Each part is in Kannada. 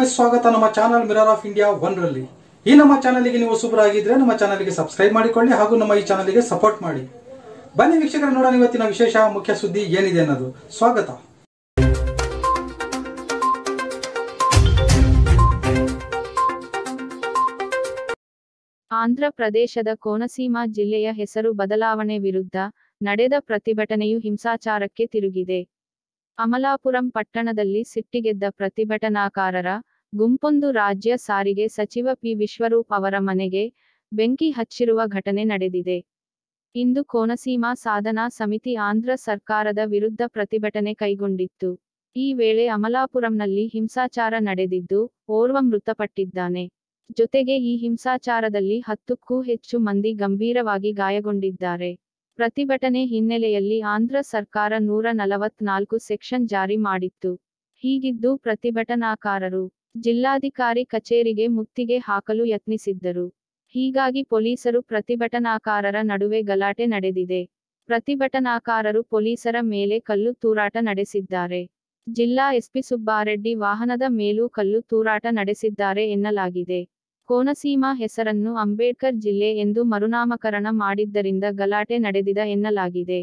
ಮತ್ತೊಮ್ಮೆ ಸ್ವಾಗತ ನಮ್ಮ channel mirror of India one ರಲ್ಲಿ ಈ ನಮ್ಮ ಚಾನಲ್ಗೆ ನೀವು ಹೊಸಬರಾಗಿದ್ರೆ ನಮ್ಮ ಚಾನಲ್ಗೆ ಸಬ್ಸ್ಕ್ರೈಬ್ ಮಾಡಿಕೊಳ್ಳಿ ಹಾಗೂ ನಮ್ಮ ಈ ಚಾನಲ್ಗೆ ಸಪೋರ್ಟ್ ಮಾಡಿ ಬನ್ನಿ ವೀಕ್ಷಕರ ನೋಡೋಣ ಇವತ್ತಿನ ವಿಶೇಷ ಮುಖ್ಯ ಸುದ್ದಿ ಏನಿದೆ ಅನ್ನೋದು ಸ್ವಾಗತ ಆಂಧ್ರ ಪ್ರದೇಶದ ಕೋನಸೀಮ ಜಿಲ್ಲೆಯ ಹೆಸರು ಬದಲಾವಣೆ ವಿರುದ್ಧ ನಡೆದ ಪ್ರತಿಭಟನೆಯು ಹಿಂಸಾಚಾರಕ್ಕೆ ತಿರುಗಿದೆ ಅಮಲಾಪುರಂ ಪಟ್ಟಣದಲ್ಲಿ ಸಿಟ್ಟಿಗೆದ್ದ ಪ್ರತಿಭಟನಾಕಾರರ ಗುಂಪೊಂದು ರಾಜ್ಯ ಸಾರಿಗೆ ಸಚಿವ ಪಿ ವಿಶ್ವರೂಪ್ ಅವರ ಮನೆಗೆ ಬೆಂಕಿ ಹಚ್ಚಿರುವ ಘಟನೆ ನಡೆದಿದೆ ಇಂದು ಕೋನಸೀಮ ಸಾಧನಾ ಸಮಿತಿ ಆಂಧ್ರ ಸರ್ಕಾರದ ವಿರುದ್ಧ ಪ್ರತಿಭಟನೆ ಕೈಗೊಂಡಿತ್ತು ಈ ವೇಳೆ ಅಮಲಾಪುರಂನಲ್ಲಿ ಹಿಂಸಾಚಾರ ನಡೆದಿದ್ದು ಓರ್ವ ಮೃತಪಟ್ಟಿದ್ದಾನೆ ಜೊತೆಗೆ ಈ ಹಿಂಸಾಚಾರದಲ್ಲಿ ಹತ್ತಕ್ಕೂ ಹೆಚ್ಚು ಮಂದಿ ಗಂಭೀರವಾಗಿ ಗಾಯಗೊಂಡಿದ್ದಾರೆ ಪ್ರತಿಭಟನೆ ಹಿನ್ನೆಲೆಯಲ್ಲಿ ಆಂಧ್ರ ಸರ್ಕಾರ ನೂರ ನಲವತ್ನಾಲ್ಕು ಸೆಕ್ಷನ್ ಜಾರಿ ಮಾಡಿತ್ತು ಹೀಗಿದ್ದು ಪ್ರತಿಭಟನಾಕಾರರು ಜಿಲ್ಲಾಧಿಕಾರಿ ಕಚೇರಿಗೆ ಮುತ್ತಿಗೆ ಹಾಕಲು ಯತ್ನಿಸಿದ್ದರು ಹೀಗಾಗಿ ಪೊಲೀಸರು ಪ್ರತಿಭಟನಾಕಾರರ ನಡುವೆ ಗಲಾಟೆ ನಡೆದಿದೆ ಪ್ರತಿಭಟನಾಕಾರರು ಪೊಲೀಸರ ಮೇಲೆ ಕಲ್ಲು ತೂರಾಟ ನಡೆಸಿದ್ದಾರೆ ಜಿಲ್ಲಾ ಎಸ್ಪಿ ಸುಬ್ಬಾರೆಡ್ಡಿ ವಾಹನದ ಮೇಲೂ ಕಲ್ಲು ತೂರಾಟ ನಡೆಸಿದ್ದಾರೆ ಎನ್ನಲಾಗಿದೆ ಕೋನಸೀಮ ಹೆಸರನ್ನು ಅಂಬೇಡ್ಕರ್ ಜಿಲ್ಲೆ ಎಂದು ಮರುನಾಮಕರಣ ಮಾಡಿದ್ದರಿಂದ ಗಲಾಟೆ ನಡೆದಿದ ಎನ್ನಲಾಗಿದೆ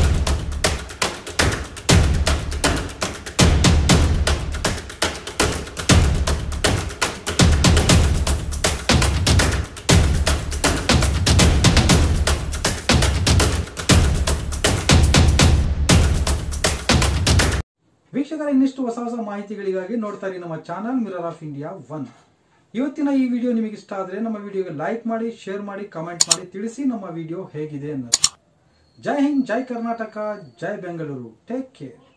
ವೀಕ್ಷಕರ ಇನ್ನಿಷ್ಟು ಹೊಸ ಹೊಸ ಮಾಹಿತಿಗಳಿಗಾಗಿ ನೋಡ್ತಾ ಇರಿ ನಮ್ಮ channel mirror of India one ಇವತ್ತಿನ ಈ ವಿಡಿಯೋ ನಿಮಗೆ ಇಷ್ಟ ಆದರೆ ನಮ್ಮ ವಿಡಿಯೋಗೆ ಲೈಕ್ ಮಾಡಿ ಶೇರ್ ಮಾಡಿ ಕಮೆಂಟ್ ಮಾಡಿ ತಿಳಿಸಿ ನಮ್ಮ ವಿಡಿಯೋ ಹೇಗಿದೆ ಅನ್ನೋದು ಜೈ ಹಿಂದ್ ಜೈ ಕರ್ನಾಟಕ ಜೈ ಬೆಂಗಳೂರು ಟೇಕ್ ಕೇರ್